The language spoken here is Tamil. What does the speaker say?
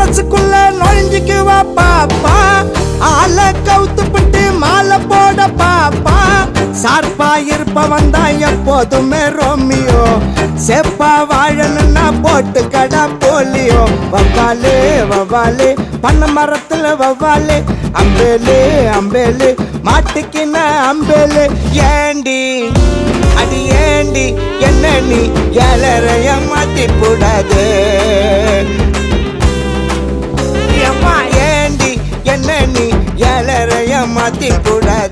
மனசுக்குள்ள நுழைஞ்சுக்குவா பாப்பா ஆள கவுத்து பிட்டு மாலை போட பாப்பா சார்பா இருப்பவன் தான் எப்போதுமே ரோமியோ செப்பா வாழணும்னா போட்டு கடா போலியோ வவ்வாலே வவ்வாலே பண்ண மரத்துல வவ்வாலே அம்பேலே அம்பேலே மாட்டுக்கின அம்பேலே ஏண்டி அடி ஏண்டி என்ன நீ ஏழரைய மாத்தி போடாது ஏம்மா ஏண்டி என்ன நீ ஏழரைய மாத்தி கூடாது